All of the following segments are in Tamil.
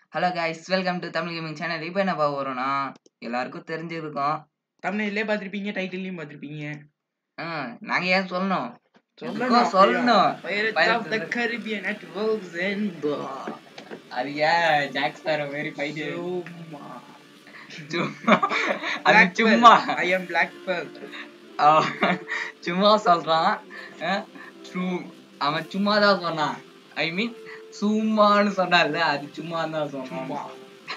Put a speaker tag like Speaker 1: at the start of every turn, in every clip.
Speaker 1: Hello guys welcome to Tamil gaming channel இப்போ என்ன பார்க்க போறோம்னா எல்லாருக்கும் தெரிஞ்சிருக்கும்
Speaker 2: தமிழ்லே பார்த்திருப்பீங்க டைட்டில்லையும் பார்த்திருப்பீங்க
Speaker 1: ஆ, நாங்க ஏன் சொல்லணும்
Speaker 2: சொல்லணும்
Speaker 1: எதுக்கும் சொல்லணும்
Speaker 2: Pirates of the Caribbean at World's End.
Speaker 1: அது ஏன் ஜாக் ஸ்பேரோ மாதிரி ஃபைட்டு
Speaker 2: சும்மா.
Speaker 1: சும்மா அது
Speaker 2: Black
Speaker 1: சும்மா
Speaker 2: Pearl. I am Black Pearl.
Speaker 1: அவன் சும்மா சொல்றான் ஆ, சு- அவன் சும்மா தான் சொன்னான் ஐ மீன் சும்மான்னு சொன்னான்ல அது சும்மா தான் சொன்னான்
Speaker 2: சும்மா.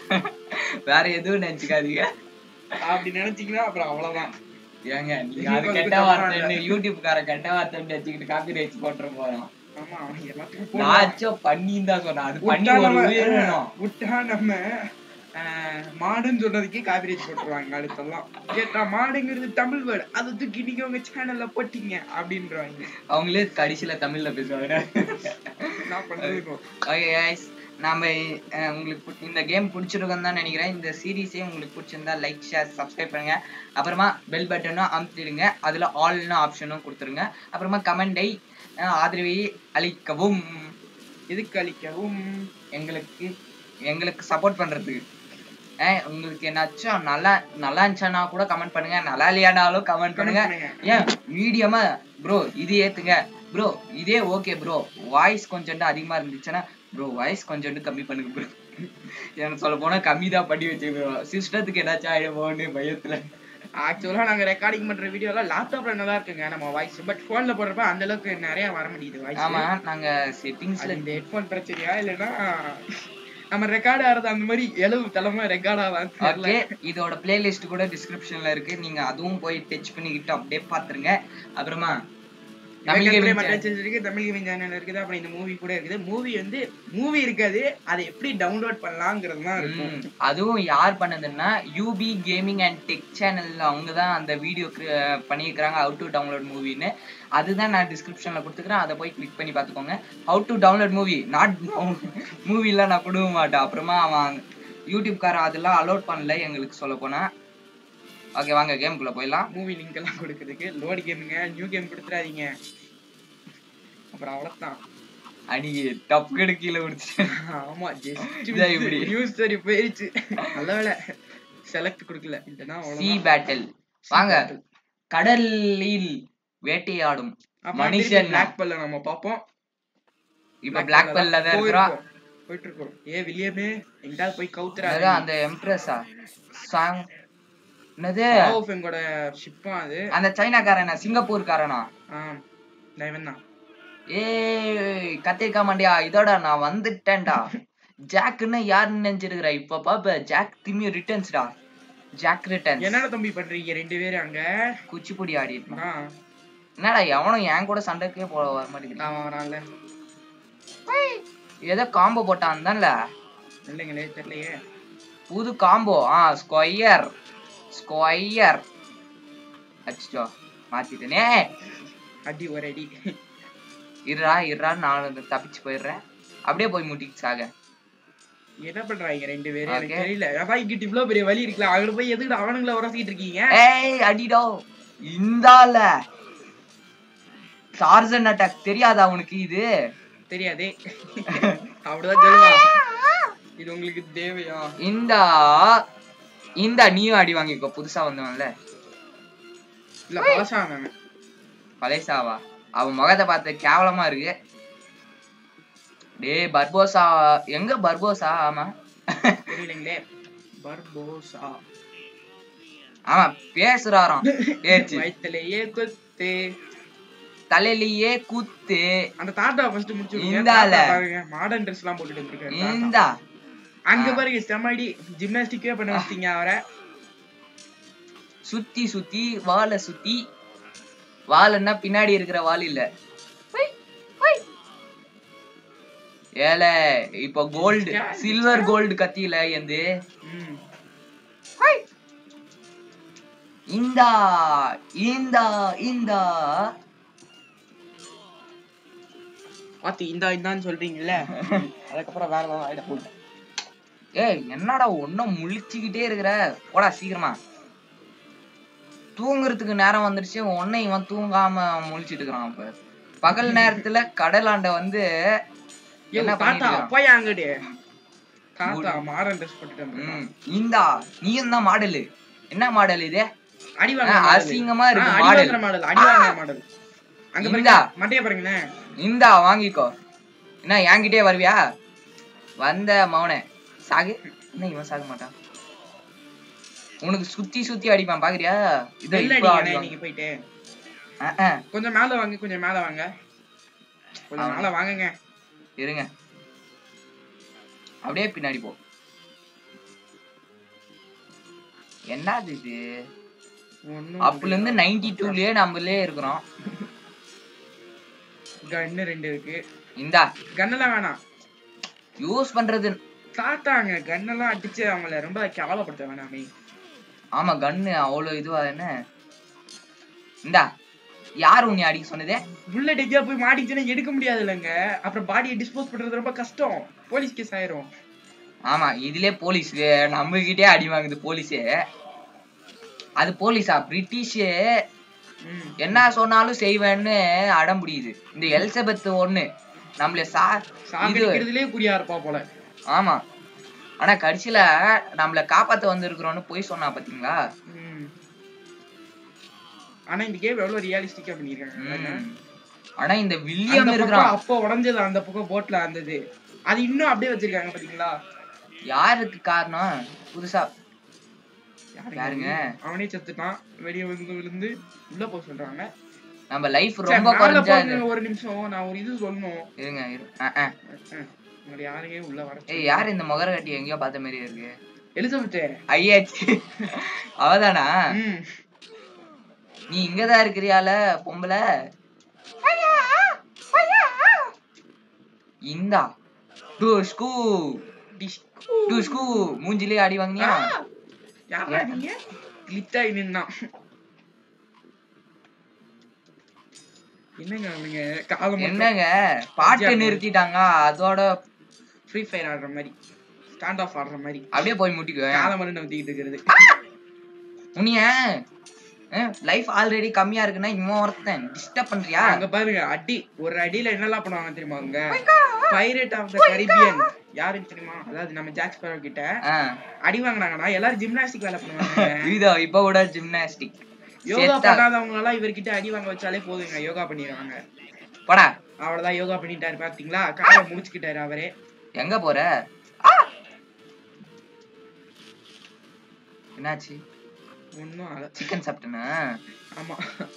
Speaker 1: வேற எதுவும் நினைச்சுக்காதீங்க
Speaker 2: அப்படி நினைச்சீங்கன்னா அப்புறம் அவ்வளவுதான்
Speaker 1: ஏங்க நீங்க
Speaker 2: இது
Speaker 1: அது
Speaker 2: கொஞ்சம்
Speaker 1: கெட்ட
Speaker 2: தப்பா
Speaker 1: வார்த்தைன்னு யூடியூப்கார கெட்ட வார்த்தைன்னு வச்சுக்கிட்டு காப்பி ரைட்ஸ் போட்டுற போறோம்
Speaker 2: ஆமா அவன் எல்லாத்துக்கும் போடுவான்.
Speaker 1: நாச்சும் பண்ணின்னு தான் சொன்னான் அது பண்ணி
Speaker 2: விட்டா
Speaker 1: ஒரு
Speaker 2: நம்ம
Speaker 1: உயிர் வேணும்
Speaker 2: விட்டா நம்ம ஆஹ், மாடுன்னு சொல்றதுக்கே காப்பிரைட் போட்டுருவாங்க அடுத்தெல்லாம் கேட்டா மாடுங்கிறது தமிழ் வேர்டு அதை தூக்கி நீங்க உங்க சேனல்ல போட்டீங்க அப்படின்றவாங்க
Speaker 1: அவங்களே கடைசியில தமிழ்ல பேசுவாங்க
Speaker 2: நான் பண்றது
Speaker 1: ஓகே guys நாம அஹ், உங்களுக்கு பிடி- இந்த கேம் பிடிச்சிருக்குன்னு தான் நினைக்கிறேன் இந்த சீரிஸே உங்களுக்கு பிடிச்சிருந்தா லைக் ஷேர் சப்ஸ்கிரைப் பண்ணுங்க அப்புறமா பெல் பட்டனும் அமுத்திடுங்க அதுல ஆல்னு ஆப்ஷனும் கொடுத்துருங்க அப்புறமா கமெண்டை ஆதரவை அளிக்கவும்
Speaker 2: எதுக்கு அளிக்கவும்
Speaker 1: எங்களுக்கு எங்களுக்கு சப்போர்ட் பண்றதுக்கு ஏன் உங்களுக்கு என்னாச்சும் நல்லா நல்லா இருந்துச்சுன்னா கூட கமெண்ட் பண்ணுங்க நல்லா இல்லையானாலும் கமெண்ட் பண்ணுங்க ஏன் மீடியமா ப்ரோ இது ஏத்துங்க ப்ரோ இதே ஓகே ப்ரோ வாய்ஸ் கொஞ்சம் அதிகமா இருந்துச்சுன்னா ப்ரோ வாய்ஸ் கொஞ்சம் கம்மி பண்ணுங்க ப்ரோ எனக்கு சொல்ல போனா கம்மி தான் பண்ணி வச்சுக்கிறோம் சிஸ்டத்துக்கு ஏதாச்சும் ஆயிடுமோன்னு பயத்துல
Speaker 2: ஆக்சுவலா நாங்க ரெக்கார்டிங் பண்ற வீடியோ எல்லாம் லேப்டாப்ல நல்லா இருக்குங்க நம்ம வாய்ஸ் பட் போன்ல போடுறப்ப அந்த அளவுக்கு நிறைய வர முடியுது
Speaker 1: ஆமா
Speaker 2: வாய்ஸ்
Speaker 1: நாங்க செட்டிங்ஸ்ல
Speaker 2: இந்த ஹெட்போன் பிரச்சனையா இல்லைன்னா நம்ம ரெக்கார்ட் ஆறது அந்த மாதிரி எழுவு தலைமை ரெக்கார்ட் ஆகாது
Speaker 1: ஓகே இதோட பிளேலிஸ்ட் கூட டிஸ்கிரிப்ஷன்ல இருக்கு நீங்க அதுவும் போய் டச் பண்ணிக்கிட்டு அப்படியே பாத்துருங்க அப்புறமா தமிழ் gaming channel-
Speaker 2: இருக்கு தமிழ் கேமிங் சேனல் இருக்குது அப்புறம் இந்த மூவி கூட இருக்குது மூவி வந்து மூவி இருக்காது அதை எப்படி டவுன்லோட் பண்ணலாங்கிறது தான் இருக்கும்
Speaker 1: ம், அதுவும் யார் பண்ணதுன்னா யூபி கேமிங் அண்ட் டெக் சேனல்ல அவங்க தான் அந்த வீடியோ பண்ணியிருக்கிறாங்க ஹவு டு டவுன்லோட் மூவின்னு அதுதான் நான் டிஸ்கிரிப்ஷன்ல கொடுத்துக்கிறேன் அதை போய் கிளிக் பண்ணி பார்த்துக்கோங்க how to download movie not மூவிலாம் நான் கொடுக்க மாட்டேன் அப்புறமா அவன் யூடியூப்காரன் அதெல்லாம் அலோட் பண்ணல எங்களுக்கு சொல்ல போனா ஓகே வாங்க கேமுக்குள்ள போயிடலாம்
Speaker 2: மூவி லிங்க் எல்லாம் கொடுக்கறதுக்கு லோட் கேமுங்க நியூ கேம் கொடுத்துறாதீங்க அப்புறம் அவ்வளவுதான்
Speaker 1: அன்னைக்கு டப்புக்கெடு கீழே விடுச்சு
Speaker 2: ஆமா ஜஸ்ட்
Speaker 1: இதா இப்படி.
Speaker 2: நியூஸ் ஸ்டோரி போயிருச்சு நல்ல வேளை செலக்ட் கொடுக்கல இல்லனா
Speaker 1: சி
Speaker 2: அவ்வளவுதான்
Speaker 1: பேட்டில் வாங்க கடலில் வேட்டையாடும் மனுஷன்
Speaker 2: மனுஷன் பிளாக் பல்ல நம்ம பாப்போம்
Speaker 1: இப்ப பிளாக் பெல்ல தான் இருக்கிறோம்
Speaker 2: போயிட்டு இருக்கோம் ஏ வில்லியமே எங்கயாவது போய் கவுத்துறா
Speaker 1: அதான் அந்த எம்ப்ரஸா சாங் என்னது
Speaker 2: எங்கோட ஷிப்பா அது
Speaker 1: அந்த சைனாக்காரனா சிங்கப்பூர்காரனா
Speaker 2: ஆ நான் இவன் தான்
Speaker 1: ஏய் கத்திரிக்கா மண்டியா இதோட நான் வந்துட்டேன்டா ஜாக்னு யாருன்னு நினைச்சிருக்கிற இப்ப பாப்ப ஜாக் திம்மி ரிட்டர்ன்ஸ்டா ஜாக் ரிட்டர்ன்ஸ்
Speaker 2: என்னடா தம்பி பண்றீங்க ரெண்டு பேரும் அங்க
Speaker 1: குச்சிப்புடி ஆடிட்டு
Speaker 2: ஆ
Speaker 1: என்னடா எவனும் என் கூட சண்டைக்கே போல வர மாட்டேங்குது
Speaker 2: அவன் வரான்ல
Speaker 1: ஏதோ காம்போ போட்டான் தான்ல
Speaker 2: இல்லைங்களே தெரியலையே
Speaker 1: புது காம்போ ஆ ஸ்கொயர் ஸ்கொயர் அச்சோ மாத்திட்டேனே
Speaker 2: அடி ஒரு அடி
Speaker 1: இருடா இருடா நான் வந்து தப்பிச்சு போயிடுறேன் அப்படியே போய் முட்டிக்கு சாக
Speaker 2: என்ன பண்றாங்க ரெண்டு பேரும் எனக்கு
Speaker 1: Okay.
Speaker 2: தெரியல அதான் இங்கிட்டு இவ்வளவு பெரிய வழி இருக்குல்ல அங்க போய் எதுக்கு அவனுங்கள உரசிக்கிட்டு இருக்கீங்க
Speaker 1: ஏய் அடிடோ இந்தால டார்சன் அட்டாக் தெரியாதா உனக்கு இது
Speaker 2: தெரியாதே அப்படிதான் சொல்லுவான் இது உங்களுக்கு தேவையா
Speaker 1: இந்தா இந்தா நீயும் அடி வாங்கிக்கோ புதுசா வந்தவன்ல
Speaker 2: இல்ல பழசா அவன்
Speaker 1: பலேசாவா அவன் முகத்தை பார்த்து கேவலமா இருக்கு டேய் பர்போசா எங்க பர்போசா ஆமா
Speaker 2: தெரியலைங்களே பர்போசா
Speaker 1: ஆமா பேசுறாராம் பேச்சு
Speaker 2: வயிற்றுலயே கொத்து
Speaker 1: தலையிலேயே குத்து
Speaker 2: அந்த தாத்தா ஃபர்ஸ்ட் முடிச்சு விடுங்க.
Speaker 1: இந்தால.
Speaker 2: தாத்தா பாருங்க மாடர்ன் ட்ரெஸ் எல்லாம் போட்டுட்டு வந்திருக்காரு தாத்தா.
Speaker 1: இந்தா
Speaker 2: அங்க
Speaker 1: ஆ.
Speaker 2: பாருங்க செம்மடி ஜிம்னாஸ்டிக்கே பண்ண வச்சிட்டீங்க அவரை
Speaker 1: சுத்தி சுத்தி வாலை சுத்தி வால்னா பின்னாடி இருக்கிற வால் இல்ல ஏல இப்ப கோல்டு சில்வர் கோல்டு கத்தியில எந்து
Speaker 2: ம்.
Speaker 1: இந்தா இந்தா இந்தா
Speaker 2: பாத்தி இந்தா இந்தான்னு சொல்றீங்கல்ல அதுக்கப்புறம் வேற ஏதாவது ஆயிட போகுது
Speaker 1: ஏய் என்னடா ஒன்னும் முழிச்சுக்கிட்டே இருக்கிற போடா சீக்கிரமா தூங்குறதுக்கு நேரம் வந்துருச்சு உன்னை இவன் தூங்காம முழிச்சிட்டு இருக்கிறான் இப்ப பகல் நேரத்துல கடலாண்ட வந்து
Speaker 2: ஏய்,
Speaker 1: என்ன
Speaker 2: தாத்தா
Speaker 1: பண்ணிட்டு இருக்கான்?
Speaker 2: போய் அங்கடி தாத்தா மாடர்ன் ட்ரெஸ் போட்டுட்டு வந்திருக்கான்.
Speaker 1: ம், இந்தா நீயும் தான் மாடலு என்ன மாடல் இது
Speaker 2: அடி வாங்குற
Speaker 1: ஆ,
Speaker 2: model.
Speaker 1: அசிங்கமா இருக்கு
Speaker 2: ஆ, அடி
Speaker 1: model.
Speaker 2: வாங்குற model, அடி வாங்குற model. அங்க பாருங்க
Speaker 1: இந்தா.
Speaker 2: மண்டைய பாருங்களேன்
Speaker 1: இந்தா வாங்கிக்கோ என்ன என்கிட்டயே வருவியா வந்த மௌனே சாகு என்ன இவன் சாக மாட்டான் உனக்கு சுத்தி சுத்தி அடிப்பான் பாக்குறியா இதை
Speaker 2: வெளில
Speaker 1: இப்போ
Speaker 2: அடிங்கண்ணே,
Speaker 1: அடிப்பான்.
Speaker 2: நீங்க போயிட்டு
Speaker 1: ஆ, ஆ,
Speaker 2: கொஞ்சம் மேல வாங்க கொஞ்சம் மேல வாங்க கொஞ்சம்
Speaker 1: அவன்.
Speaker 2: மேல வாங்குங்க
Speaker 1: இருங்க அப்படியே பின்னாடி போ என்னது இது
Speaker 2: ஒண்ணும்
Speaker 1: அப்பல இருந்து நைன்டி டூலயே நம்மளே இருக்கிறோம்
Speaker 2: கன்னு ரெண்டு இருக்கு
Speaker 1: இந்தா
Speaker 2: கன்னெல்லாம் வேணாம்
Speaker 1: யூஸ் பண்றது
Speaker 2: தாத்தாங்க கன்னெல்லாம் அடிச்சு அவங்கள ரொம்ப கேவலப்படுத்த வேணாமே
Speaker 1: ஆமா கன்னு அவ்வளவு இதுவா என்ன இந்தா யார் உன்னை அடிக்க சொன்னதே
Speaker 2: புல்லட் எங்கேயா போய் மாட்டிச்சுன்னா எடுக்க முடியாது இல்லைங்க அப்புறம் பாடியை டிஸ்போஸ் பண்றது ரொம்ப கஷ்டம் போலீஸ் கேஸ் ஆயிரும்
Speaker 1: ஆமா இதுலயே போலீஸ் நம்ம கிட்டே அடி வாங்குது போலீஸே அது போலீஸா பிரிட்டிஷ்
Speaker 2: ம்.
Speaker 1: என்ன சொன்னாலும் செய்வேன்னு அடம் புடியுது இந்த எலிசபெத் ஒண்ணு நம்மள சா இது
Speaker 2: சாகடிக்கிறதுலயே குறியா இருப்பா போல
Speaker 1: ஆமா ஆனா கடைசியில நம்மள காப்பாத்த வந்திருக்கிறோம்னு போய் சொன்னா பாத்தீங்களா
Speaker 2: ம். ஆனா இந்த கேம் எவ்வளவு ரியலிஸ்டிக்கா பண்ணிருக்காங்க
Speaker 1: ம். ஆனா இந்த வில்லியம்
Speaker 2: அந்த
Speaker 1: இருக்கிறான்
Speaker 2: பக்கம் அப்போ உடஞ்சது அந்த பக்கம் போட்ல இருந்தது அது இன்னும் அப்படியே வச்சிருக்காங்க பாத்தீங்களா
Speaker 1: யாருக்கு காரணம் புதுசா
Speaker 2: யாருங்க
Speaker 1: யாருங்க?
Speaker 2: அவனே செத்துட்டான் வெளிய வந்து விழுந்து உள்ள போக சொல்றாங்க
Speaker 1: நம்ம லைஃப்
Speaker 2: சரி,
Speaker 1: ரொம்ப
Speaker 2: மேல
Speaker 1: குறைஞ்சா
Speaker 2: போங்க, ஒரு நிமிஷம் நான் ஒரு இது சொல்லணும்
Speaker 1: இருங்க இரு ஆ, ஆ.
Speaker 2: உங்களை யாரையும் உள்ள வர
Speaker 1: ஏய் யார் இந்த முகர கட்டி எங்கேயோ பார்த்த மாதிரி இருக்கு
Speaker 2: எலிசபெத்
Speaker 1: ஐயாச்சி அவதானா
Speaker 2: ம்
Speaker 1: நீ இங்கதான் இருக்கிறியால பொம்பளை இந்தா டுஷ்கு
Speaker 2: டிஸ்கோ
Speaker 1: டுஷ்கு மூஞ்சிலே அடி வாங்கினியா
Speaker 2: யாரா நீங்க கிளிட்டாய் நின்னான் என்னங்க அவனுங்க காலம்
Speaker 1: என்னங்க பாட்டு நிறுத்திட்டாங்க அதோட
Speaker 2: ஃப்ரீ ஃபயர் ஆடுற மாதிரி ஸ்டாண்ட் ஆஃப் ஆடுற மாதிரி
Speaker 1: அப்படியே போய் முட்டிக்குவேன்
Speaker 2: காலை மட்டும் நம்பிக்கிட்டு இருக்கிறது
Speaker 1: உனிய லைஃப் ஆல்ரெடி கம்மியா இருக்குன்னா இவன் ஒருத்தன் டிஸ்டர்ப் பண்றியா
Speaker 2: அங்க பாருங்க அடி ஒரு அடியில என்னெல்லாம் பண்ணுவாங்க தெரியுமா அவங்க பைரேட் ஆஃப் த கரிபியன் யாருன்னு தெரியுமா அதாவது நம்ம ஜாக் ஸ்பேரோ கிட்ட
Speaker 1: ஆ.
Speaker 2: அடி வாங்கினாங்கன்னா எல்லாரும் ஜிம்னாஸ்டிக் வேலை பண்ணுவாங்க
Speaker 1: இதோ இப்ப கூட ஜிம்னாஸ்டிக்
Speaker 2: யோகா பண்ணாதவங்க எல்லாம் இவர்கிட்ட அடி வாங்க வச்சாலே போதுங்க யோகா பண்ணிடுவாங்க
Speaker 1: போடா
Speaker 2: அவ்வளவுதான் யோகா பண்ணிட்டாரு பாத்தீங்களா காலை முடிச்சுக்கிட்டாரு அவரே
Speaker 1: எங்க போற என்னாச்சு
Speaker 2: ஒண்ணும் ஆல
Speaker 1: சிக்கன் சாப்பிட்டனா
Speaker 2: ஆமா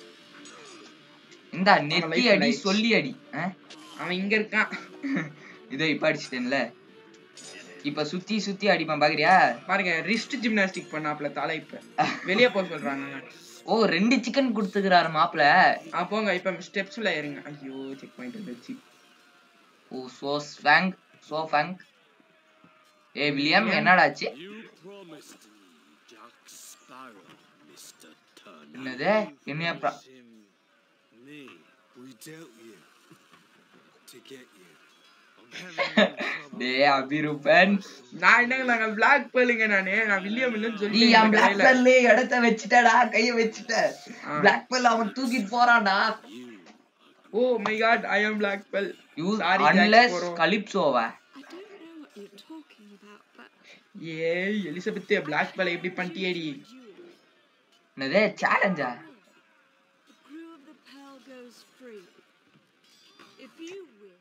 Speaker 1: இந்த நெத்தி
Speaker 2: life
Speaker 1: அடி
Speaker 2: life.
Speaker 1: சொல்லி அடி ஆ?
Speaker 2: அவன் இங்க இருக்கான்
Speaker 1: இதோ இப்ப அடிச்சிட்டேன்ல இப்ப சுத்தி சுத்தி அடிப்பான் பாக்குறியா
Speaker 2: பாருங்க ரிஸ்ட் ஜிம்னாஸ்டிக் பண்ணாப்ல தலை இப்ப வெளிய போக சொல்றாங்க
Speaker 1: ஓ ரெண்டு சிக்கன் கொடுத்துக்கிறாரு மாப்பிள
Speaker 2: ஆ போங்க இப்ப ஸ்டெப்ஸ்ல ஏறுங்க ஐயோ செக் பாயிண்ட் வந்துருச்சு
Speaker 1: ஓ சோ ஸ்வாங் சோ ஃபங் ஏ வில்லியம் என்னடாச்சு
Speaker 3: You promised me Jack Sparrow, Mr. Turner.
Speaker 1: என்னது என்னைய ப்ரா-
Speaker 3: Him, me, we dealt you to get you. I'm having no trouble.
Speaker 1: டேய் அபிரூபன்
Speaker 2: நான் என்னங்க நாங்க பிளாக் பேலுங்க நானு நான் வில்லியம் இல்லைன்னு
Speaker 1: நீ என்
Speaker 2: சொல்லி
Speaker 1: பிளாக் பெல்ல இடத்த வச்சுட்டடா கைய வச்சுட்ட
Speaker 2: ஆ.
Speaker 1: பிளாக் பெல் அவன் தூக்கிட்டு போறான்டா
Speaker 3: You
Speaker 2: oh my god I am Black Pearl
Speaker 1: use
Speaker 2: Sorry, Jack
Speaker 1: unless
Speaker 2: Sparrow.
Speaker 1: கலிப்சோவா
Speaker 4: I don't know what you're talking about, but
Speaker 2: ஏய் எலிசபெத் பிளாக் பெல் எப்படி பண்ணிட்டியேடி
Speaker 1: என்னது சேலஞ்சா
Speaker 4: the crew of the Pearl goes free. If you win,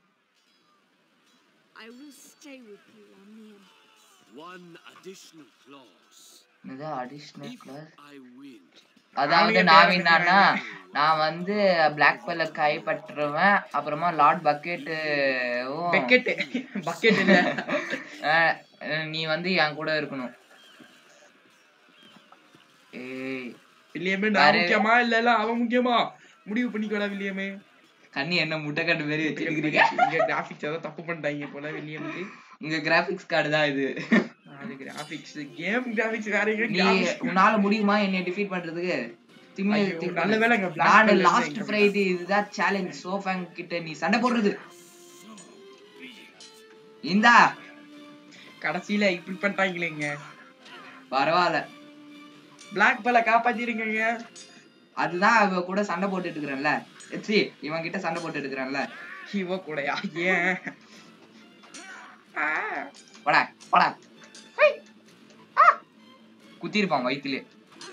Speaker 4: I will stay with you on the Empress.
Speaker 3: one additional clause.
Speaker 1: என்னது additional
Speaker 3: If
Speaker 1: clause
Speaker 3: I win,
Speaker 1: அதாவது
Speaker 2: அவனுக்கு
Speaker 1: நான்
Speaker 2: தேவை
Speaker 1: என்னன்னா நான் வந்து பிளாக் பெல்ல கைப்பற்றுவேன் அப்புறமா லார்ட் பக்கெட்டு
Speaker 2: பக்கெட் பக்கெட் இல்ல
Speaker 1: நீ வந்து என் கூட இருக்கணும் ஏய்
Speaker 2: வில்லியமே நான்
Speaker 1: யாரு?
Speaker 2: முக்கியமா இல்ல இல்ல அவன் முக்கியமா முடிவு பண்ணிக்கோடா வில்லியமே
Speaker 1: கண்ணி என்ன முட்டைக்கட்டு மாரி வச்சிருக்கிறீங்க
Speaker 2: இங்க கிராபிக்ஸ் ஏதோ தப்பு பண்ணிட்டாங்க போல வில்லியமுக்கு
Speaker 1: இங்க கிராபிக்ஸ் கார்டு தான் இது
Speaker 2: அது கிராபிக்ஸ் கேம் கிராபிக்ஸ் வேற எங்க
Speaker 1: நீ
Speaker 2: graphics?
Speaker 1: உன்னால முடியுமா என்னை டிஃபீட் பண்றதுக்கு திம்மி-
Speaker 2: ஐயோ,
Speaker 1: திம்மி-
Speaker 2: நல்ல வேளைங்க Black
Speaker 1: நானு
Speaker 2: Belt
Speaker 1: லாஸ்ட்
Speaker 2: இங்க
Speaker 1: ஃப்ரைடே இதுதான் சேலஞ்ச் சோஃபேங் கிட்ட நீ சண்டை போடுறது இந்தா
Speaker 2: கடைசியில இப்படி பண்ணிட்டாங்களேங்க
Speaker 1: பரவாயில்ல
Speaker 2: பிளாக் பெல்ல காப்பாத்திருக்கீங்க
Speaker 1: அதுதான் அவ கூட சண்டை போட்டுட்டு இருக்கிறேன்ல சி இவன் கிட்ட சண்டை போட்டுட்டு இருக்கிறேன்ல
Speaker 2: இவ கூடயா ஏன் ஆ,
Speaker 1: வாடா போடா ஹை. ஆ. குத்திருப்பான் வயிற்றுலயே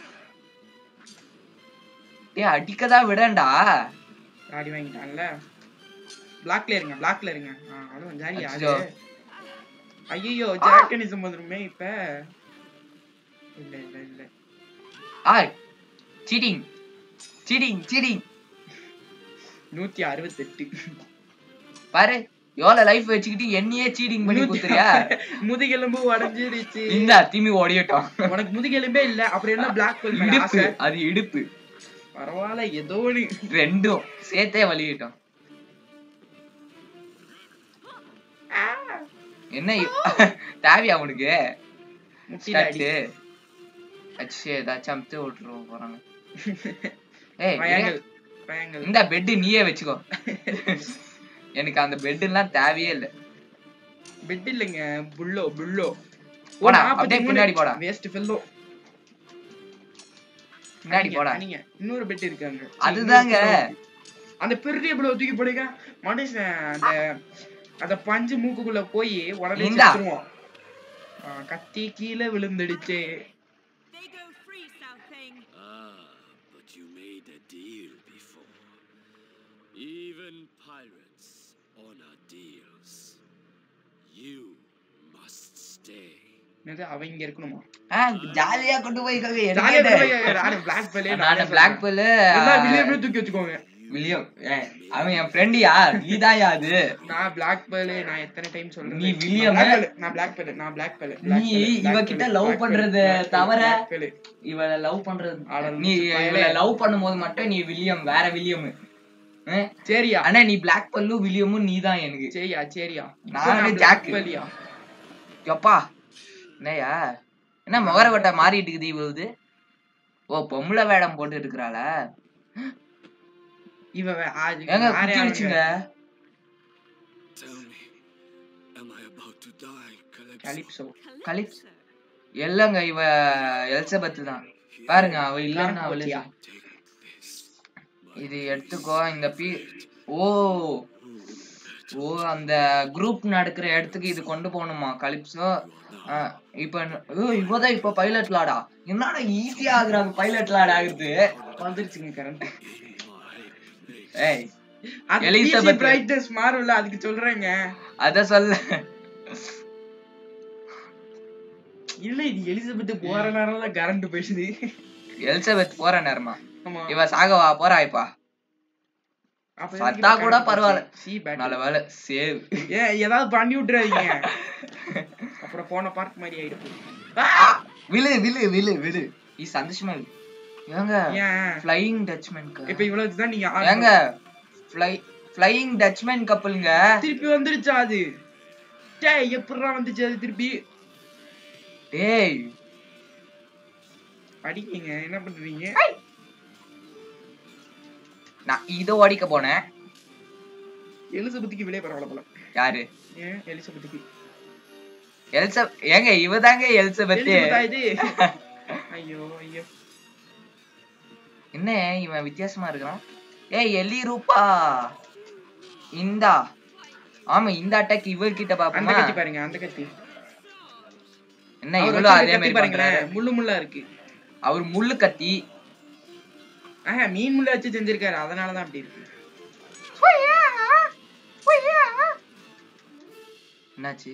Speaker 1: டேய் அடிக்கதான் விடண்டா
Speaker 2: ஆடி வாங்கிட்டாங்கல்ல பிளாக்ல இருங்க பிளாக்ல இருங்க ஆ, அவ்வளவு ஜாலி
Speaker 1: அச்சோ.
Speaker 2: ஐயோ ஜாக்கனிசம் வந்துருமே இப்ப இல்ல இல்ல இல்ல
Speaker 1: ஆ சீட்டிங் சீட்டிங் சீட்டிங்
Speaker 2: நூத்தி அறுபத்தெட்டு
Speaker 1: பாரு எவ்வளவு லைஃப் வச்சுக்கிட்டு என்னையே சீட்டிங் பண்ணி குத்துறியா
Speaker 2: முதுகெலும்பு உடஞ்சிருச்சு
Speaker 1: இந்த திமி ஓடியட்டும்
Speaker 2: உனக்கு முதுகெலும்பே இல்ல அப்புறம் என்ன பிளாக் பெல் மேல
Speaker 1: இடுப்பு
Speaker 2: ஆசை
Speaker 1: அது இடுப்பு
Speaker 2: பரவாயில்ல ஏதோ ஒண்ணு
Speaker 1: ரெண்டும் சேர்த்தே வலியிட்டோம் என்ன இ- தேவையா அவனுக்கு
Speaker 2: முட்டில அடி
Speaker 1: ஸ்டார்ட் அச்சு ஏதாச்சும் அமுத்து விட்டுருவோம் போறாங்க ஏய்
Speaker 2: பயங்கள் பயங்கள்
Speaker 1: இந்த பெட் நீயே வச்சுக்கோ எனக்கு அந்த பெட் எல்லாம் தேவையே இல்ல
Speaker 2: பெட் இல்லைங்க புல்லோ புல்லோ
Speaker 1: போடா, அப்படியே பின்னாடி போடா.
Speaker 2: வேஸ்ட் ஃபெல்லோ
Speaker 1: முன்னாடி போடா
Speaker 2: நீங்க இன்னொரு பெட் இருக்காங்க
Speaker 1: அதுதாங்க.
Speaker 2: அந்த பெரிய புல்லோ தூக்கி போடுங்க மனுஷன் அந்த அந்த பஞ்சு மூக்குக்குள்ள போய் உடனே
Speaker 1: இந்தா.
Speaker 2: செத்துருவான் ஆ, கத்தி கீழே விழுந்துடுச்சு
Speaker 4: They go free, Southing.
Speaker 3: Ah, but you made a deal before. Even pirates honor deals. You must stay.
Speaker 2: என்னது அவன் இங்க இருக்கணுமா
Speaker 1: ஜாலியா கொண்டு போய் கவி
Speaker 2: ஜாலியா போய் நானு பிளாக் பெல்லே
Speaker 1: நான் பிளாக் பெல்
Speaker 2: வில்லியமே தூக்கி வச்சுக்கோங்க
Speaker 1: வில்லியம் ஏய், அவன் என் ஃப்ரெண்டியா நீதாயா அது
Speaker 2: நான் பிளாக் பெல் நான் எத்தனை டைம் சொல்றேன்
Speaker 1: நீ வில்லியம்.
Speaker 2: நான் பிளாக் பெல் நான் பிளாக் பெல்
Speaker 1: நீ இவகிட்ட love பண்றது தவிர இவள லவ் பண்றது
Speaker 2: அட
Speaker 1: நீ
Speaker 2: லூசு
Speaker 1: இவள லவ் பண்ணும்போது மட்டும் நீ வில்லியம் வேற வில்லியம்
Speaker 2: சரியா
Speaker 1: ஆனா நீ பிளாக் பல்லும் வில்லியமும் நீதான் எனக்கு
Speaker 2: சரியா சரியா
Speaker 1: நானே ஜாக்கு.
Speaker 2: பெல்லியா
Speaker 1: எப்பா என்னய்யா என்ன முகரவட்டை மாறிட்டு இருக்குது இவ்வளவு ஓ பொம்பளை வேடம் போட்டு இருக்கிறாள
Speaker 2: இவ வே- ஆ-
Speaker 1: ஏங்க
Speaker 2: வேற
Speaker 1: குத்தி
Speaker 2: யாருங்க?
Speaker 1: வச்சுங்க
Speaker 3: Tell me, am I about to die, Calypso?
Speaker 2: Calypso.
Speaker 1: கலிப்ஸ் இல்லங்க இவ எலிசபெத் தான் பாருங்க அவ இல்லன்னா அவளே
Speaker 2: போச்சியா?
Speaker 3: Take this.
Speaker 1: இது எடுத்துக்கோ இந்த பி ஓ ஓ அந்த குரூப் நடக்கிற இடத்துக்கு இது கொண்டு போகணுமா கலிப்ஸோ இப்ப ஓ இவதான் இப்ப பைலட் லாடா என்னடா ஈஸியா ஆகுறாங்க பைலட் லாட் ஆகுது
Speaker 2: வந்துருச்சுங்க current.
Speaker 1: ஏய்
Speaker 2: அது
Speaker 1: எலிசபெத்.
Speaker 2: PC brightness மாறும்ல, அதுக்கு சொல்றேங்க
Speaker 1: அத சொல்ல
Speaker 2: இல்ல இது எலிசபெத் போற நேரம்ல கரண்ட் போயிடுது
Speaker 1: எலிசபெத் போற நேரமா
Speaker 2: ஆமா
Speaker 1: இவ சாகவா போறா இப்பா
Speaker 2: அப்ப
Speaker 1: சத்தா
Speaker 2: எதுக்கு
Speaker 1: கூட
Speaker 2: current
Speaker 1: பரவாயில்ல.
Speaker 2: போச்சு? See battery.
Speaker 1: நல்ல வேலை சேவ்
Speaker 2: ஏன் ஏதாவது பண்ணி விட்டுறாதீங்க அப்புறம் போன பார்ட் மாதிரி ஆயிடும்
Speaker 1: விழு விழு விழு விழு நீ சந்தோஷமா இரு. ஏங்க
Speaker 2: ஏன்
Speaker 1: ஃப்ளையிங் டச்மேன்
Speaker 2: இப்ப இவ்வளவுதான் நீங்க
Speaker 1: ஏங்க
Speaker 2: ஆடணும்.
Speaker 1: ஃப்ளை ஃப்ளையிங் டச்மேன் கப்பலுங்க
Speaker 2: திருப்பி வந்துருச்சா அது டேய் எப்படிடா வந்துச்சு அது திருப்பி
Speaker 1: டேய்
Speaker 2: அடிக்கீங்க என்ன பண்றீங்க
Speaker 1: நான் இத ஓடிக்க போனேன்
Speaker 2: எலிசபெத்துக்கு விலை பரவாயில்ல போல
Speaker 1: யாரு
Speaker 2: ஏன் எலிசபெத்துக்கு
Speaker 1: எலிச ஏங்க இவதாங்க எலிசபெத்
Speaker 2: எலிசபெத்தா இது ஐயோ ஐயோ
Speaker 1: என்ன இவன் வித்தியாசமா இருக்கிறான் ஏய் எலி ரூபா இந்தா ஆமா இந்த அட்டாக் இவர்கிட்ட
Speaker 2: அந்த
Speaker 1: பாப்போமா
Speaker 2: கத்தி பாருங்க அந்த கத்தி
Speaker 1: என்ன
Speaker 2: அவர்
Speaker 1: இவ்வளவு
Speaker 2: வச்சிருக்க
Speaker 1: அதே
Speaker 2: கத்தி
Speaker 1: மாதிரி
Speaker 2: பாருங்களேன்
Speaker 1: பண்றாரு
Speaker 2: முள்ளு முள்ளா இருக்கு
Speaker 1: அவர் முள்ளு கத்தி
Speaker 2: ஆஹா மீன் முள்ள வச்சு செஞ்சிருக்காரு அதனாலதான் அப்படி இருக்கு
Speaker 1: என்னாச்சு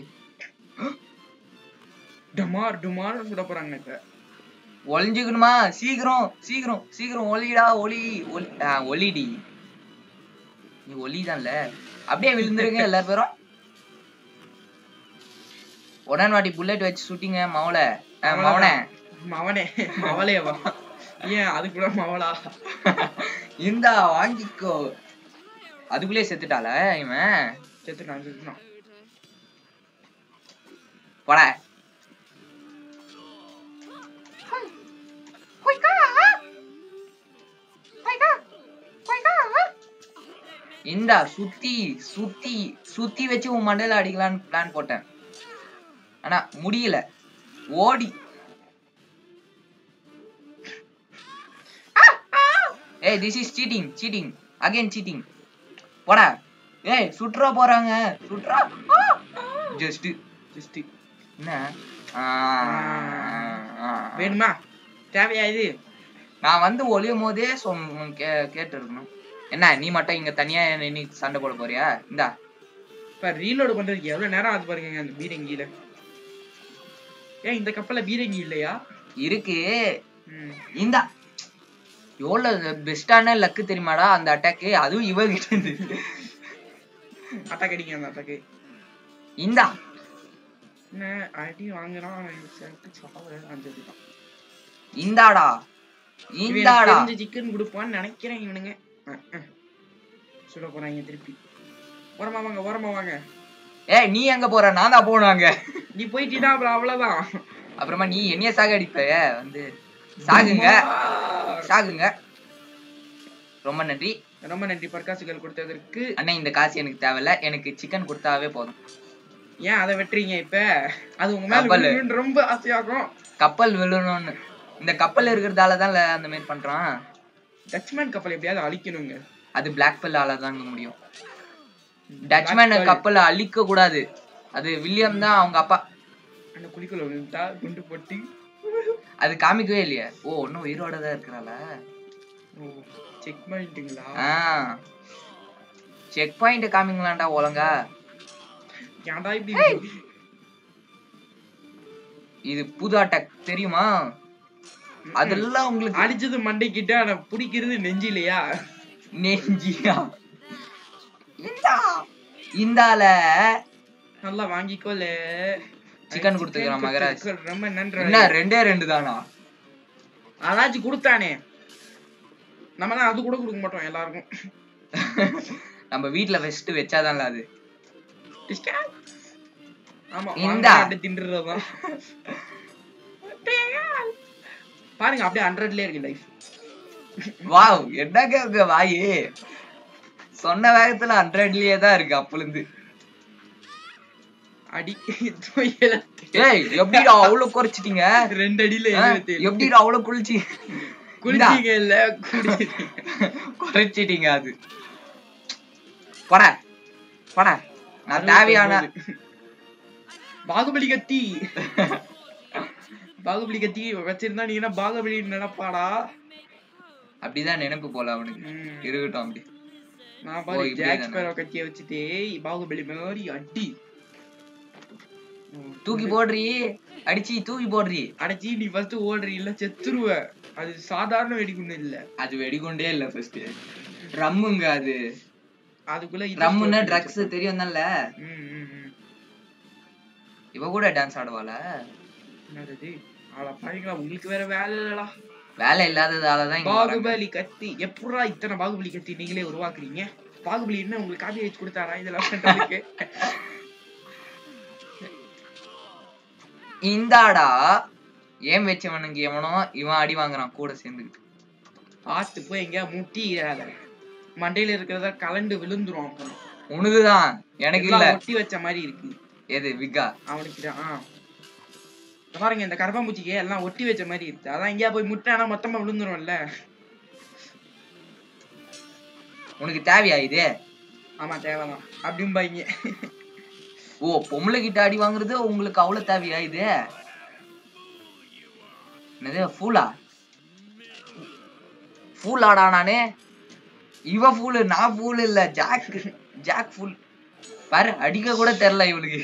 Speaker 2: டமார் டுமார் சுட போறாங்க இப்ப
Speaker 1: ஒளிஞ்சுக்கணுமா சீக்கிரம் சீக்கிரம் சீக்கிரம் ஒளிடா ஒளி ஒளி ஆ, ஒளிடி நீ ஒளிதான்ல அப்படியே விழுந்துருங்க எல்லாரும் பேரும் உடன்வாட்டி புல்லட் வச்சு சுட்டிங்க மவள மவன
Speaker 2: மவனே மவளேவா ஏன் அதுக்கு கூட மவளா
Speaker 1: இந்தா வாங்கிக்கோ அதுக்குள்ளே செத்துட்டால இவன்
Speaker 2: செத்துட்டான் செத்துட்டான்
Speaker 1: போட இந்தா சுத்தி சுத்தி சுத்தி வச்சு உன் மண்டையில அடிக்கலான்னு பிளான் போட்டேன் ஆனா முடியல ஓடி ஏய் this is cheating cheating again cheating போடா ஏய் சுற்றுறா போறாங்க சுற்றுறா ஜஸ்ட்
Speaker 2: ஜஸ்ட்
Speaker 1: என்ன ஆ, ஆ.
Speaker 2: வேணுமா தேவையா இது
Speaker 1: நான் வந்து ஒளியும் போதே சொன்ன கே கேட்டு இருக்கணும் என்ன நீ மட்டும் இங்க தனியா நீ சண்டை போட போறியா இந்தா
Speaker 2: இப்ப ரீலோடு பண்றதுக்கு எவ்வளவு நேரம் ஆகுது பாருங்க அந்த பீரங்கியில ஏன் இந்த கப்பல்ல பீரங்கி இல்லையா
Speaker 1: இருக்கு
Speaker 2: ம்.
Speaker 1: இந்தா எவ்வளவு பெஸ்டான லக்கு தெரியுமாடா அந்த அட்டாக்கு அதுவும் இவ கிட்ட இருந்து
Speaker 2: அட்டாக் அடிங்க அந்த அட்டாக்கு
Speaker 1: இந்தா
Speaker 2: என்ன அடி வாங்குறான் அவன் செத்து சாவுறேன் அந்த இதுதான்.
Speaker 1: இந்தாடா
Speaker 2: இவன் எனக்கு
Speaker 1: இந்தாடா
Speaker 2: தெரிஞ்ச சிக்கன் கொடுப்பான்னு நினைக்கிறேன் இவனுங்க அஹ், அஹ். சுட போறாங்க திருப்பி ஓரமா வாங்க ஓரமா வாங்க
Speaker 1: ஏய் நீ எங்க போற நான் தான் போனாங்க
Speaker 2: நீ போயிட்டீனா அப்புறம் அவ்வளவுதான்
Speaker 1: அப்புறமா நீ என்னைய சாகடிப்ப வந்து சாகுங்க சாகுங்க ரொம்ப நன்றி
Speaker 2: ரொம்ப நன்றி பர்காசுகள் கொடுத்ததற்கு
Speaker 1: அண்ணா இந்த காசு எனக்கு தேவையில்ல எனக்கு சிக்கன் கொடுத்தாவே போதும்
Speaker 2: ஏன் அதை வெட்டுறீங்க இப்ப அது உங்க மேல
Speaker 1: கப்பலு.
Speaker 2: விழுணும்னு ரொம்ப ஆசையாகும்
Speaker 1: கப்பல் விழணும்னு இந்த கப்பல் இருக்கிறதால தான் அந்த மாதிரி பண்றான்
Speaker 2: டச்மேன் கப்பல் எப்படியாவது அழிக்கணுங்க
Speaker 1: அது பிளாக் பெல்லால தாங்க முடியும் டச்மேன்
Speaker 2: Black Pearl.
Speaker 1: கப்பலை அழிக்க கூடாது அது வில்லியம் தான் அவங்க அப்பா
Speaker 2: அந்த குழிக்குள்ள விழுந்துட்டா குண்டு போட்டு
Speaker 1: அது காமிக்கவே இல்லையே ஓ இன்னும் உயிரோட தான் இருக்கிறாள
Speaker 2: செக் பண்ணிட்டீங்களா
Speaker 1: ஆ செக் பாயிண்ட் காமிங்களாண்டா ஒழுங்கா
Speaker 2: ஏன்டா இப்படி
Speaker 1: இது புது அட்டாக் தெரியுமா அதெல்லாம் உங்களுக்கு
Speaker 2: அடிச்சது மண்டைக்கிட்ட ஆனா பிடிக்கிறது நெஞ்சிலையா
Speaker 1: நெஞ்சியா இந்தா இந்தால
Speaker 2: நல்லா வாங்கிக்கோல
Speaker 1: Chicken கொடுத்துக்கிறான் மகராஜ்.
Speaker 2: ரொம்ப நன்றி
Speaker 1: என்ன ரெண்டே ரெண்டு தானா
Speaker 2: அதாச்சும் கொடுத்தானே நம்ம தான் அது கூட கொடுக்க மாட்டோம் எல்லாருக்கும்
Speaker 1: நம்ம வீட்ல ஃபர்ஸ்ட் வச்சாதான்ல அது
Speaker 2: டிஸ்கா? ஆமா
Speaker 1: இந்தா.
Speaker 2: வாங்க, அப்படியே தின்றுறதுதான் பாருங்க அப்படியே ஹண்ட்ரட்லயே இருக்கு லைஃப்
Speaker 1: வாவ் என்னங்க உங்க வாயி சொன்ன வேகத்துல ஹண்ட்ரட்லயே தான் இருக்கு அப்பலிருந்து
Speaker 2: அடி தொயலத்து.
Speaker 1: ஏய் எப்படிடா அவ்வளவு குறைச்சிட்டீங்க
Speaker 2: ரெண்டு அடியில
Speaker 1: ஆ,
Speaker 2: எழுபத்தி ஏழு.
Speaker 1: எப்படிடா அவ்வளவு குளிச்சு
Speaker 2: குளிச்சீங்க இல்ல குடிச்சீங்க
Speaker 1: குறைச்சிட்டீங்க அது பட பட நான் தேவையான
Speaker 2: பாகுபலி கத்தி பாகுபலி கத்தி வச்சிருந்தா நீ என்ன பாகுபலி நினைப்பாடா
Speaker 1: அப்படிதான் நினைப்பு போல அவனுக்கு
Speaker 2: ம்.
Speaker 1: இருக்கட்டும் அப்படி
Speaker 2: நான்
Speaker 1: ஓ,
Speaker 2: பாரு
Speaker 1: இப்படியே
Speaker 2: ஜாக்
Speaker 1: தானே.
Speaker 2: ஸ்பேரோ கத்திய வச்சுட்டு பாகுபலி மாதிரி அடி
Speaker 1: தூக்கி போடுறி அடிச்சு தூக்கி போடுறி
Speaker 2: அடைச்சி நீ ஃபர்ஸ்ட் ஓடுறீ இல்ல செத்துருவ அது சாதாரண வெடிகுண்டு இல்ல
Speaker 1: அது வெடிகுண்டே இல்ல ஃபர்ஸ்ட் ரம்முங்க அது
Speaker 2: அதுக்குள்ள இது
Speaker 1: ரம்முன்னா
Speaker 2: store பண்ணி
Speaker 1: ட்ரக்ஸ்
Speaker 2: வச்சிருப்பாங்க.
Speaker 1: தெரியும் தான்ல
Speaker 2: ம், ம், ம்.
Speaker 1: இவ கூட டான்ஸ் ஆடுவாள
Speaker 2: என்னது இது? ஆளா பாருங்களா உங்களுக்கு வேற வேலை இல்லடா
Speaker 1: வேலை இல்லாததாலதான் இங்க வராங்க.
Speaker 2: பாகுபலி கத்தி எப்படா இத்தனை பாகுபலி கத்தி நீங்களே உருவாக்குறீங்க பாகுபலி என்ன உங்களுக்கு காப்பி வச்சு கொடுத்தாரா இதெல்லாம் பண்றதுக்கு
Speaker 1: இந்தாடா ஏன் வச்சவனுக்கு எவனோ இவன் அடி வாங்குறான் கூட சேர்ந்துக்கிட்டு
Speaker 2: பார்த்து போய் எங்கேயா முட்டிடாத மண்டையில இருக்கிறத கலண்டு விழுந்துரும் அப்புறம்
Speaker 1: உனதுதான் எனக்கு இல்ல
Speaker 2: எல்லாம் ஒட்டி வச்ச மாதிரி இருக்கு
Speaker 1: எது விகா
Speaker 2: அவனுக்கு தான், ஆ இங்க பாருங்க இந்த கரப்பாம்பூச்சிக்கு எல்லாம் ஒட்டி வச்ச மாதிரி இருக்கு அதான் எங்கேயா போய் முட்டானா மொத்தமா விழுந்துரும்ல
Speaker 1: உனக்கு தேவையா இது
Speaker 2: ஆமா தேவைதான் அப்படிம்பாங்க
Speaker 1: ஓ பொம்பளை கிட்ட அடி வாங்குறது உங்களுக்கு அவ்வளவு தேவையா இது என்னது ஃபூலா ஃபூலாடா நானு இவ ஃபூலு நான் ஃபூல் இல்ல ஜாக் ஜாக் ஃபூல் பாரு அடிக்க கூட தெரியல இவனுக்கு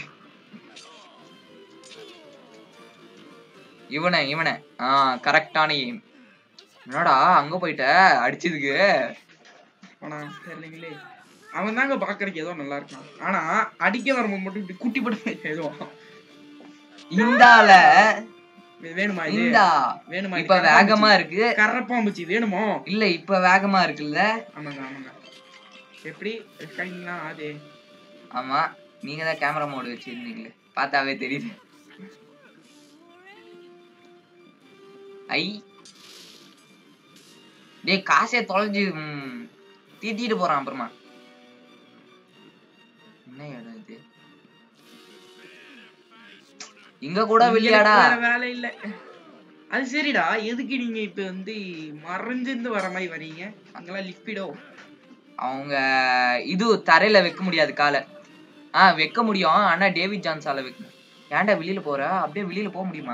Speaker 1: இவனை இவனை ஆ கரெக்டான எய்ம் என்னடா அங்க போயிட்ட அடிச்சதுக்கு
Speaker 2: ஆனா தெரியலங்களே அவன் தாங்க பாக்குறதுக்கு ஏதோ நல்லா இருக்கான் ஆனா அடிக்க வரும்போது மட்டும் இப்படி குட்டி போட்டு ஏதோ
Speaker 1: இந்தால
Speaker 2: வே- வேணுமா இது
Speaker 1: இந்தா
Speaker 2: வேணுமா இது?
Speaker 1: இப்ப வேகமா
Speaker 2: கரப்பாம்பூச்சி.
Speaker 1: இருக்கு
Speaker 2: கரப்பாம்பூச்சி வேணுமோ
Speaker 1: இல்ல இப்ப வேகமா இருக்குல்ல
Speaker 2: ஆமாங்க ஆமாங்க எப்படி ரெக்கார்டிங்லாம் ஆது
Speaker 1: ஆமா நீங்க தான் கேமரா மோடு வச்சிருந்தீங்களே பார்த்தாவே தெரியுது ஐ டேய் காசே தொலைஞ்சு ம், தீத்திட்டு போறான் அப்புறமா என்ன இடம் இது இங்க கூட வில்லையாடா
Speaker 2: வேற வேலை இல்ல அது சரிடா எதுக்கு நீங்க இப்ப வந்து மறைஞ்சிருந்து வர மாதிரி வரீங்க அங்கெல்லாம் லிப்பிடோ
Speaker 1: அவங்க இது தரையில வைக்க முடியாது காலை ஆ வைக்க முடியும் ஆனா டேவிட் ஜான்ஸால வைக்கணும் ஏன்டா வெளியில போற அப்படியே வெளியில போக முடியுமா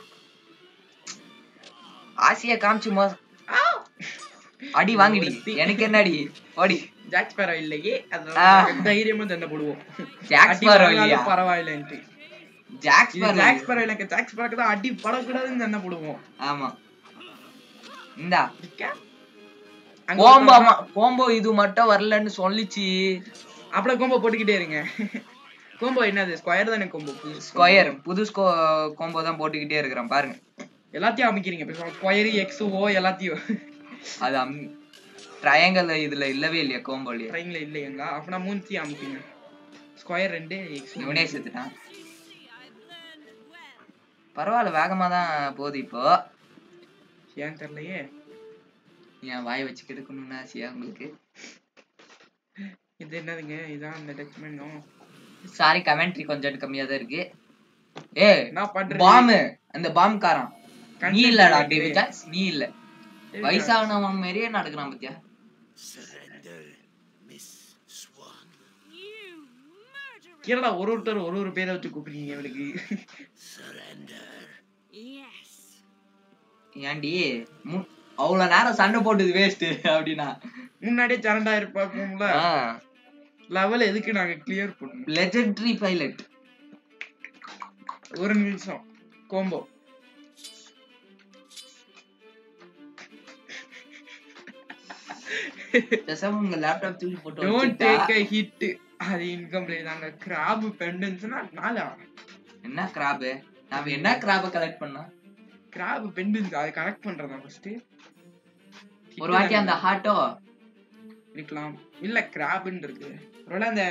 Speaker 1: ஆசையா காமிச்சு மோ அடி வாங்கிடி எனக்கு என்ன அடி ஓடி
Speaker 2: ஜாக் ஸ்பேரோ இல்லையே
Speaker 1: ஆ.
Speaker 2: அதனால தைரியமா சண்டை போடுவோம்
Speaker 1: ஜாக்
Speaker 2: அடி
Speaker 1: ஸ்பாரோ
Speaker 2: வாங்கினாலும்
Speaker 1: இல்லையா
Speaker 2: பரவாயில்லைன்ட்டு
Speaker 1: ஜாக்
Speaker 2: இது
Speaker 1: ஸ்பாரோ
Speaker 2: ஜாக் ஸ்பேரோ இல்லைங்க ஜாக் ஸ்பேரோக்கு தான் அடி படக்கூடாதுன்னு சண்டை போடுவோம்
Speaker 1: ஆமா இந்தா
Speaker 2: அங்க
Speaker 1: கோம்போ
Speaker 2: ஒருத்தன்
Speaker 1: கோம்போ இது மட்டும் வரலன்னு சொல்லிச்சு
Speaker 2: அப்படியே கோம்போ போட்டுக்கிட்டே இருங்க கோம்போ என்னது ஸ்கொயர் தானே கோம்போ
Speaker 1: ஸ்கொயர் புது ஸ்கோ கோம்போ தான் போட்டுக்கிட்டே இருக்கிறேன் பாருங்க
Speaker 2: எல்லாத்தையும் அமைக்கிறீங்க ஸ்கொயர் எக்ஸ் ஓ எல்லாத்தையும்
Speaker 1: அது அம் ட்ரையாங்கல் இதுல இல்லவே இல்லையா கோம்போலயே
Speaker 2: ட்ரைன்ல இல்லையங்களா அப்ப நான் மூணுத்தையும் அமைக்குங்க ஸ்கொயர் ரெண்டு எக்ஸ்
Speaker 1: இவனே செத்துட்டான் பரவாயில்ல வேகமா தான் போகுது இப்போ
Speaker 2: ஏன் தெரியலையே
Speaker 1: என் வாயை வச்சு கெடுக்கணும்னு ஆசையா உங்களுக்கு
Speaker 2: இது என்னதுங்க இதான் அந்த டக்குமெண்ட்டும்
Speaker 1: சாரி கமெண்ட்ரி கொஞ்சம் கம்மியா தான் இருக்கு ஏ
Speaker 2: என்ன பண்றது
Speaker 1: பாம்பு அந்த பாம் காரன் நீ
Speaker 2: Content
Speaker 1: இல்லடா
Speaker 2: creator.
Speaker 1: டேவிட் நீ இல்ல வயசானவன் மாதிரியே நடக்கிறான் பத்தியா
Speaker 3: Surrender, Miss Swan.
Speaker 4: You murderer!
Speaker 2: கீழடா ஒரு ஒருத்தர் ஒரு ஒரு பேரை வச்சு கூப்பிடுறீங்க இவளுக்கு
Speaker 3: Surrender.
Speaker 4: Yes.
Speaker 1: ஏன்டி மு- அவ்வளவு நேரம் சண்டை போட்டது வேஸ்ட் அப்படின்னா
Speaker 2: முன்னாடியே சரண்டா இருப்பாக்கும்ல லெவல் எதுக்கு நாங்க கிளியர் பண்ணணும்
Speaker 1: லெஜெண்டரி பைலட்
Speaker 2: ஒரு நிமிஷம் கோம்போ
Speaker 1: பேசாம உங்க லேப்டாப் தூக்கி போட்டு
Speaker 2: டோன்ட்
Speaker 1: வச்சுட்டா,
Speaker 2: டேக் a ஹிட் அது இன்கம்ப்ளீட் தாங்க கிராப் பெண்டன்ஸ்னா நாலா
Speaker 1: என்ன கிராப் நாம என்ன கிராப கலெக்ட் பண்ணோம்
Speaker 2: கிராப் பெண்டன்ஸ் அதை கனெக்ட் பண்றதா ஃபர்ஸ்ட்
Speaker 1: ஒரு வாட்டி அந்த ஹார்ட்டோ
Speaker 2: இருக்கலாம் இல்ல கிராப்னு இருக்கு ஒருவேளை அந்த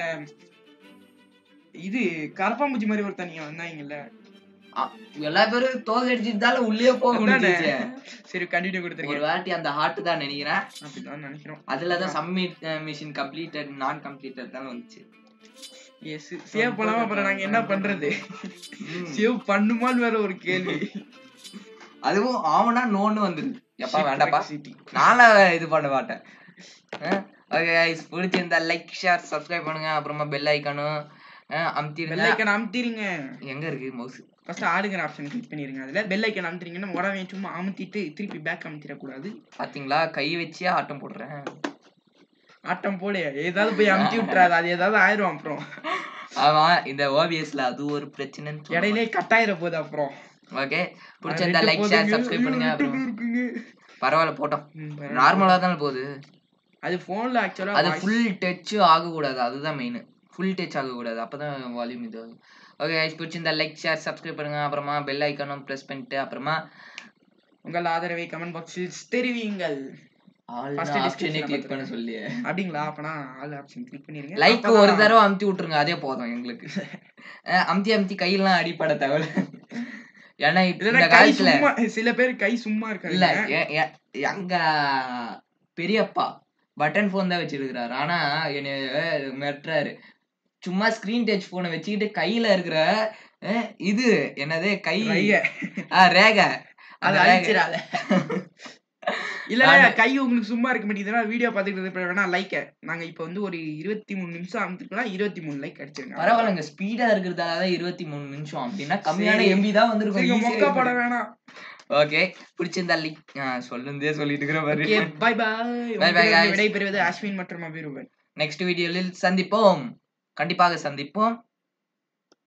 Speaker 2: இது கரப்பாம்பூச்சி மாதிரி ஒரு தனியா வந்தாங்கல்ல
Speaker 1: எல்லா பேரும் தோகை அடிச்சுட்டாலும் உள்ளே போக
Speaker 2: அதானே.
Speaker 1: முடிஞ்சிச்சு
Speaker 2: சரி கண்டினியூ
Speaker 1: ஒரு
Speaker 2: கொடுத்துருக்கேன்
Speaker 1: வாட்டி அந்த ஹார்ட் தான் நினைக்கிறேன்
Speaker 2: அப்படிதான் நினைக்கிறோம்
Speaker 1: அதுலதான் சப்மிட் மிஷின் கம்ப்ளீட்டட் நான் கம்ப்ளீட்டட் தான் வந்துச்சு
Speaker 2: எஸ் சேவ் பண்ணாம அப்புறம் நாங்க என்ன பண்றது
Speaker 1: ம்.
Speaker 2: சேவ் பண்ணுமான்னு வேற ஒரு கேள்வி
Speaker 1: அதுவும் ஆவனா நோன்னு வந்துருது எப்பா வேண்டாப்பா
Speaker 2: சிட்டி
Speaker 1: நானா இது பண்ண மாட்டேன் ஓகே கைஸ் பிடிச்சிருந்தா லைக் ஷேர் சப்ஸ்கிரைப் பண்ணுங்க அப்புறமா பெல் ஐக்கானும் அமுத்திடுங்க
Speaker 2: பெல் ஐக்கன் அமுத்திடுங்க
Speaker 1: எங்க இருக்கு மவுஸ்
Speaker 2: ஃபர்ஸ்ட் ஆடுங்கிற ஆப்ஷன் கிளிக் பண்ணிருங்க அதுல பெல் ஐக்கன் அமுத்திட்டீங்கன்னா உடனே சும்மா அமுத்திட்டு திருப்பி பேக் அமுத்திடக்கூடாது
Speaker 1: பாத்தீங்களா கை வச்சே ஆட்டம் போடுறேன்
Speaker 2: ஆட்டம் போடு ஏதாவது போய் அமுத்தி விட்டுறாது அது ஏதாவது ஆயிரும் அப்புறம்
Speaker 1: ஆமா இந்த ஓபிஎஸ்ல அது ஒரு பிரச்சனைன்னு
Speaker 2: இடையிலே கட்டாயிர போகுது அப்புறம்
Speaker 1: ஓகே பிடிச்சிருந்தா லைக் ஷேர் சப்ஸ்கிரைப் பண்ணுங்க அப்புறம்
Speaker 2: இருக்குங்க
Speaker 1: பரவாயில்ல போட்டோம்
Speaker 2: ம், பரவாயில்ல.
Speaker 1: நார்மலா தானே போகுது
Speaker 2: அது போன்ல ஆக்சுவலா
Speaker 1: அது ஃபுல் டச் ஆகக்கூடாது அதுதான் மெயின் ஃபுல் டச் ஆகக்கூடாது அப்பதான் வால்யூம் இது ஆகும் ஓகே பிடிச்சிருந்தா லைக் ஷேர் சப்ஸ்கிரைப் பண்ணுங்க அப்புறமா பெல் ஐக்கானும் ப்ரெஸ் பண்ணிட்டு அப்புறமா
Speaker 2: உங்கள் ஆதரவை கமெண்ட் பாக்ஸில் தெரிவியுங்கள்
Speaker 1: ஆல்
Speaker 2: First
Speaker 1: ஆப்ஷனே
Speaker 2: description
Speaker 1: கிளிக் பண்ண
Speaker 2: பார்த்துருங்க.
Speaker 1: சொல்லி
Speaker 2: அப்படிங்களா அப்பனா ஆல் ஆப்ஷன் கிளிக் பண்ணிருங்க
Speaker 1: லைக்
Speaker 2: அப்பதான்
Speaker 1: ஒரு தடவை அமுத்தி விட்டுருங்க அதே போதும் எங்களுக்கு அஹ் அமுத்தி அமுத்தி கையெல்லாம் அடிப்பட தேவை ஏன்னா இப்ப
Speaker 2: இல்லைன்னா
Speaker 1: இந்த
Speaker 2: கை
Speaker 1: காலத்துல
Speaker 2: சும்மா சில பேர் கை சும்மா
Speaker 1: இல்ல
Speaker 2: இருக்காங்க
Speaker 1: எ- எ- எங்க பெரியப்பா பட்டன் போன் தான் வச்சிருக்கிறாரு ஆனா என்னைய மிரட்டுறாரு சும்மா ஸ்கிரீன் டச் போனை வச்சுக்கிட்டு கையில இருக்கிற அஹ், இது என்னது கை
Speaker 2: ரைய.
Speaker 1: ஆ, ரேகை
Speaker 2: அது
Speaker 1: அந்த ரேகை-
Speaker 2: அழிச்சிடாத இல்ல
Speaker 1: நானு-
Speaker 2: கை உங்களுக்கு சும்மா இருக்க மாட்டேங்குதுன்னா வீடியோ பாத்துக்கிட்டு இருப்ப வேணா லைக்க நாங்க இப்ப வந்து ஒரு இருபத்தி மூணு நிமிஷம் அமுத்துக்கலாம் இருபத்தி மூணு லைக் அடிச்சிருங்க
Speaker 1: பரவாயில்லங்க ஸ்பீடா இருக்கிறதால தான் இருபத்தி மூணு நிமிஷம் அப்படின்னா கம்மியான
Speaker 2: சரி.
Speaker 1: எம்பி தான்
Speaker 2: சரிங்க, மொக்க பட
Speaker 1: வந்திருக்கும்
Speaker 2: வேணாம்
Speaker 1: ஓகே பிடிச்சிருந்தா லிங்க் சொல்லுந்தே சொல்லிட்டு இருக்கிற
Speaker 2: ஓகே
Speaker 1: மாதிரி
Speaker 2: bye bye
Speaker 1: Bye bye, guys.
Speaker 2: விடைபெறுவது அஸ்வின் மற்றும் அபிரூபன்
Speaker 1: நெக்ஸ்ட் வீடியோவில் சந்திப்போம் கண்டிப்பாக சந்திப்போம்